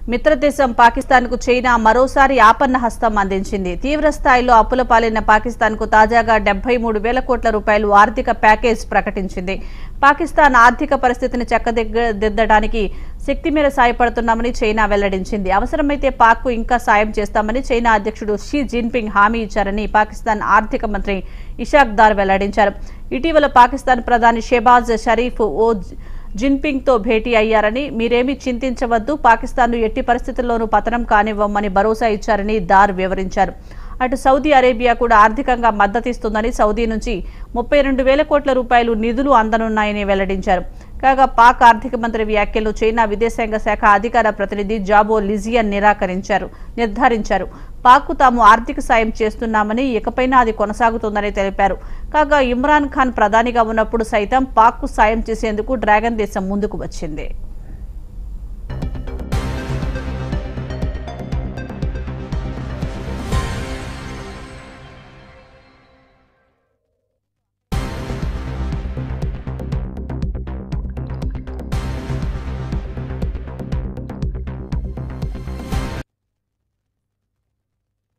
మిత్రదేశం పాకిస్తాన్కు చైనా మరోసారి ఆపన్న హస్తం అందించింది తీవ్ర స్థాయిలో అప్పుల పాలైన పాకిస్తాన్కు తాజాగా డెబ్బై మూడు వేల కోట్ల రూపాయలు ఆర్థిక ప్యాకేజ్ ప్రకటించింది పాకిస్తాన్ ఆర్థిక పరిస్థితిని చక్కదిద్దడానికి శక్తి మేర సాయపడుతున్నామని చైనా వెల్లడించింది అవసరమైతే పాక్కు ఇంకా సాయం చేస్తామని చైనా అధ్యక్షుడు షీ జిన్పింగ్ హామీ ఇచ్చారని పాకిస్తాన్ ఆర్థిక మంత్రి ఇషాక్ దార్ వెల్లడించారు ఇటీవల పాకిస్తాన్ ప్రధాని షెబాజ్ షరీఫ్ ఓ జిన్పింగ్ తో భేటీ అయ్యారని మీరేమీ చింతించవద్దు పాకిస్తాన్ను ఎట్టి పరిస్థితుల్లోనూ పతనం కానివ్వమని భరోసా ఇచ్చారని దార్ వివరించారు అటు సౌదీ అరేబియా కూడా ఆర్థికంగా మద్దతిస్తుందని సౌదీ నుంచి ముప్పై రెండు వేల కోట్ల రూపాయలు నిధులు అందనున్నాయని వెల్లడించారు కాగా పాక్ ఆర్థిక మంత్రి వ్యాఖ్యలు చైనా విదేశాంగ శాఖ అధికార ప్రతినిధి జాబో లిజియన్ నిరాకరించారు నిర్ధారించారు పాక్కు తాము ఆర్థిక సాయం చేస్తున్నామని ఇకపైనా అది కొనసాగుతుందని తెలిపారు కాగా ఇమ్రాన్ ఖాన్ ప్రధానిగా ఉన్నప్పుడు సైతం పాక్కు సాయం చేసేందుకు డ్రాగన్ దేశం ముందుకు వచ్చింది